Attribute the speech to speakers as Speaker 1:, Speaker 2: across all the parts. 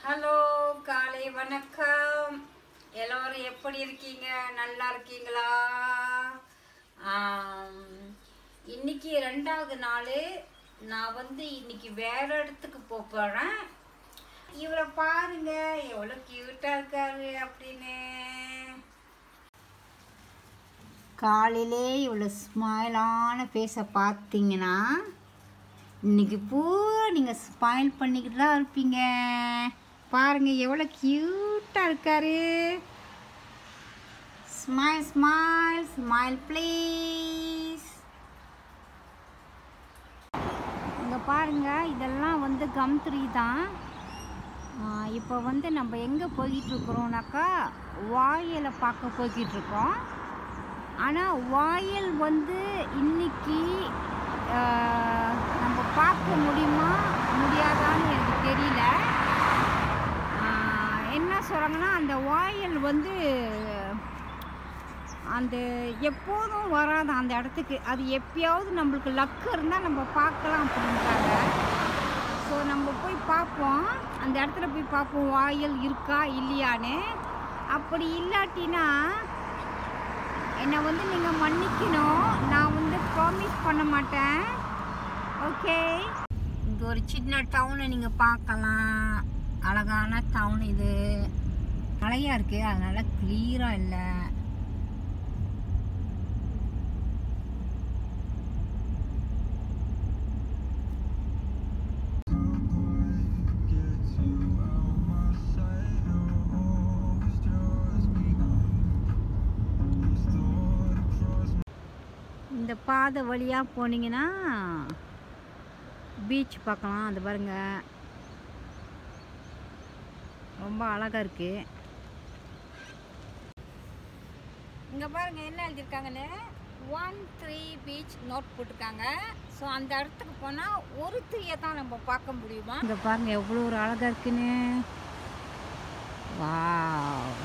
Speaker 1: Hello காலை வணக்கம் எல்லோரும் எப்படி இருக்கீங்க நல்லா இருக்கீங்களா ஆம், இன்னைக்கு ரெண்டாவது நாள் நான் வந்து இன்னைக்கு வேற இடத்துக்கு போக போகிறேன் இவரை பாருங்க எவ்வளோ க்யூட்டாக இருக்காரு அப்படின்னு காலையிலே இவ்வளோ ஸ்மைலான ஃபேஸை பார்த்தீங்கன்னா இன்னைக்கு பூரா நீங்கள் ஸ்மைல் பண்ணிக்கிட்டு தான் இருப்பீங்க பாருங்க எவ்வளோ க்யூட்டாக இருக்காரு ஸ்மைல் ஸ்மைல் ஸ்மைல் ப்ளீஸ் இங்கே பாருங்க இதெல்லாம் வந்து கம் த்ரீ தான் இப்போ வந்து நம்ம எங்கே போய்கிட்டு இருக்கிறோம்னாக்கா வாயலை பார்க்க போய்கிட்டு இருக்கோம் ஆனால் வாயல் வந்து இன்னைக்கு ஆஹ், நம்ம பார்க்க முடியுமா முடியாதான்னு எனக்கு தெரியல ஆஹ், என்ன சொல்கிறாங்கன்னா அந்த வாயல் வந்து அந்த எப்போதும் வராது அந்த இடத்துக்கு அது எப்பயாவது நம்மளுக்கு லக்கு இருந்தால் நம்ம பார்க்கலாம் அப்படின்றாங்க ஸோ நம்ம போய் பார்ப்போம் அந்த இடத்துல போய் பார்ப்போம் வாயல் இருக்கா இல்லையான்னு அப்படி இல்லாட்டினா என்னை வந்து நீங்கள் மன்னிக்கணும் நான் வந்து ப்ராமிஸ் பண்ண மாட்டேன் ஓகே இங்கே ஒரு சின்ன டவுனை நீங்கள் பார்க்கலாம் அழகான டவுன் இது மழையாக இருக்குது அதனால் கிளியராக இல்லை இந்த பாதை வழியாக போனீங்கன்னா பீச் பார்க்கலாம் அது பாருங்க ரொம்ப அழகாக இருக்கு இங்கே பாருங்க என்ன எழுதியிருக்காங்கன்னு ஒன் த்ரீ பீச் நோட் போட்டிருக்காங்க ஸோ அந்த இடத்துக்கு போனால் ஒரு த்ரீயை தான் நம்ம பார்க்க முடியுமா இங்கே பாருங்க எவ்வளோ ஒரு அழகாக இருக்குன்னு வாவ்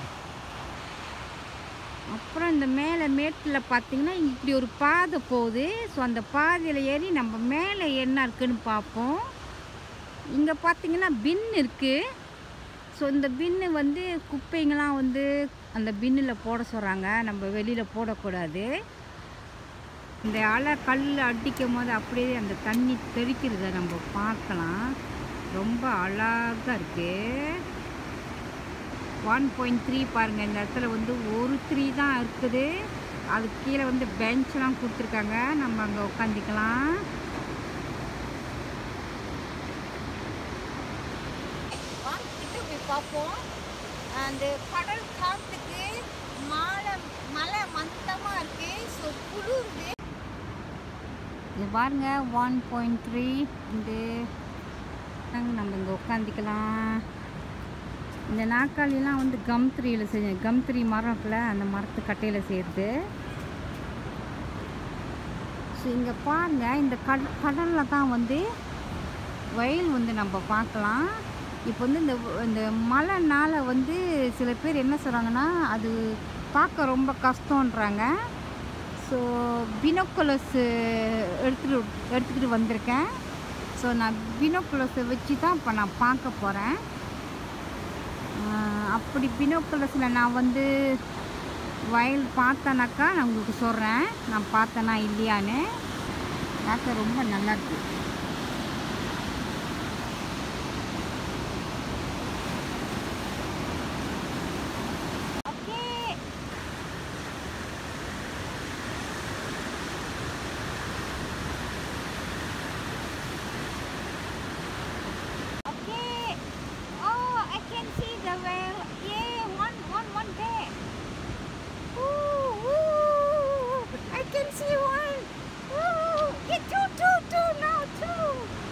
Speaker 1: அப்புறம் இந்த மேலே மேட்டில் பார்த்தீங்கன்னா இப்படி ஒரு பாதை போகுது ஸோ அந்த பாதையில் ஏறி நம்ம மேலே என்ன இருக்குன்னு பார்ப்போம் இங்கே பார்த்தீங்கன்னா பின் இருக்குது ஸோ இந்த பின்னு வந்து குப்பைங்களாம் வந்து அந்த பின்னில் போட சொல்கிறாங்க நம்ம வெளியில் போடக்கூடாது இந்த அலை கல் அடிக்கும் போது அப்படியே அந்த தண்ணி தெளிக்கிறத நம்ம பார்க்கலாம் ரொம்ப அழகாக இருக்குது ஒன் பாயிண்ட் த்ரீ பாருங்கள் இந்த இடத்துல வந்து ஒரு த்ரீ தான் இருக்குது அதுக்கு கீழே வந்து பெஞ்ச்லாம் கொடுத்துருக்காங்க நம்ம அங்கே உட்காந்துக்கலாம் பார்ப்போம் அந்த கடல் காற்றுக்கு மழை மழை மந்தமாக இருக்கு ஸோ குளிருது இது பாருங்க ஒன் பாயிண்ட் த்ரீ இந்த நம்ம இங்கே உட்காந்துக்கலாம் இந்த நாற்காலிலாம் வந்து கம் த்ரீயில் செஞ்ச கம் த்ரீ மரம் இருக்குல்ல அந்த மரத்து கட்டையில் செய்கிறது ஸோ இங்கே பாருங்க இந்த கட கடலில் தான் வந்து வயல் வந்து நம்ம பார்க்கலாம் இப்போ வந்து இந்த இந்த மழைனால வந்து சில பேர் என்ன சொல்கிறாங்கன்னா அது பார்க்க ரொம்ப கஷ்டன்றாங்க ஸோ பினோக்குலஸ் எடுத்துகிட்டு எடுத்துக்கிட்டு வந்திருக்கேன் ஸோ நான் பினோக்குலஸை வச்சு தான் இப்போ நான் பார்க்க போகிறேன் ஆஹ் அப்படி பினோக்குலஸில் நான் வந்து வயல் பார்த்தேனாக்கா நான் உங்களுக்கு சொல்கிறேன் நான் பார்த்தேனா இல்லையான்னு பார்க்க ரொம்ப நல்லா இருக்கு Okay. Okay. Oh, I can see the whale. Yeah, one, one, one there. Ooh, ooh, I can see one. Ooh, yeah, two, two, two now, two.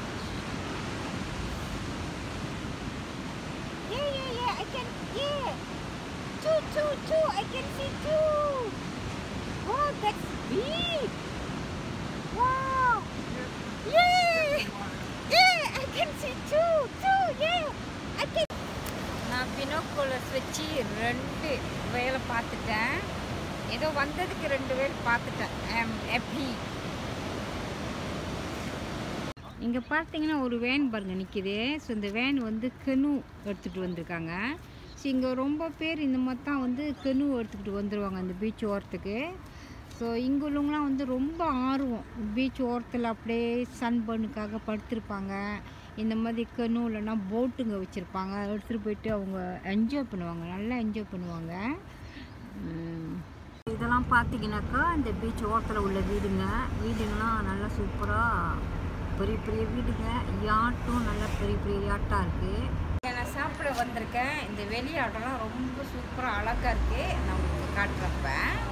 Speaker 1: Yeah, yeah, yeah, I can, yeah. Two, two, two, I can see two. Wow, that's big. Wow. Yeah. Yeah, I can see two, two, yeah. I can. நான் பினோக்குலஸ் வச்சு ரெண்டு வேலை பார்த்துட்டேன் ஏதோ வந்ததுக்கு ரெண்டு வேலை பார்த்துட்டேன் ஐ ஹாப்பி இங்கே பார்த்தீங்கன்னா ஒரு வேன் பாருங்க நிற்கிது ஸோ இந்த வேன் வந்து கெனு எடுத்துகிட்டு வந்திருக்காங்க ஸோ இங்கே ரொம்ப பேர் இந்த மாதிரி தான் வந்து கெனு எடுத்துக்கிட்டு வந்துடுவாங்க அந்த பீச் ஓரத்துக்கு ஸோ இங்கே உள்ளவங்களாம் வந்து ரொம்ப ஆர்வம் பீச் ஓரத்தில் அப்படியே சன் பண்ணுக்காக படுத்திருப்பாங்க இந்த மாதிரி கெனு இல்லைன்னா போட்டுங்க வச்சுருப்பாங்க எடுத்துகிட்டு போயிட்டு அவங்க என்ஜாய் பண்ணுவாங்க நல்லா என்ஜாய் பண்ணுவாங்க உம், இதெல்லாம் பார்த்தீங்கன்னாக்கா இந்த பீச் ஓரத்தில் உள்ள வீடுங்க வீடுங்களாம் நல்லா சூப்பராக பெரிய பெரிய வீடுங்க யாட்டும் நல்லா பெரிய பெரிய யாட்டாக இருக்குது நான் சாப்பிட வந்திருக்கேன் இந்த வெளியாட்டம்லாம் ரொம்ப சூப்பராக அழகாக இருக்குது நான் உங்களுக்கு காட்டுறப்ப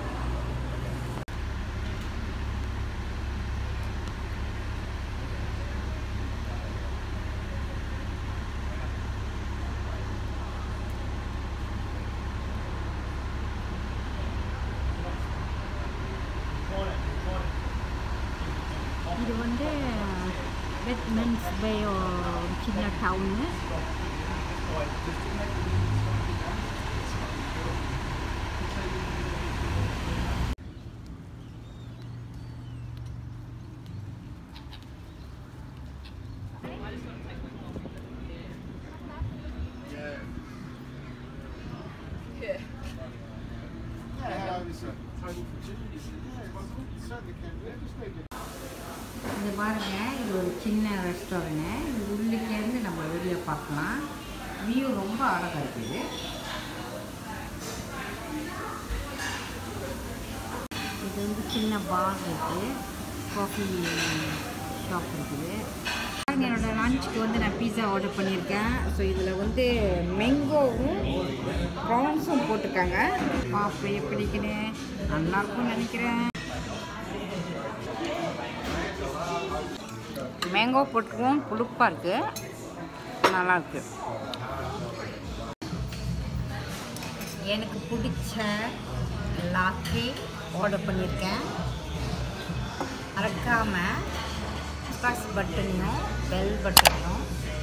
Speaker 1: இது வந்து வெட்மென்ஸ் பே ஒரு சின்ன டவுனு இது பாருங்க இது ஒரு சின்ன ரெஸ்டாரண்ட்டு இது உள்ளுக்கேருந்து நம்ம வெளியே பார்க்கலாம் வியூ ரொம்ப அழகாக இருக்குது இது வந்து சின்ன பார் இருக்குது காஃபி ஷாப் இருக்குது பாருங்க, என்னோட லஞ்சுக்கு வந்து நான் பீஸா ஆர்டர் பண்ணியிருக்கேன் ஸோ இதில் வந்து மெங்கோவும் ப்ரான்ஸும் போட்டிருக்காங்க பார்ப்போம் எப்படிக்குன்னு நல்லா இருக்கும்னு நினைக்கிறேன் மேங்கோ போட்டுருவோம் புளிப்பாக இருக்குது நல்லா இருக்கு எனக்கு பிடிச்ச லாக்கே ஆர்டர் பண்ணியிருக்கேன் மறக்காமல் ஸ்பாஸ் பட்டனையும் பெல் பட்டனையும்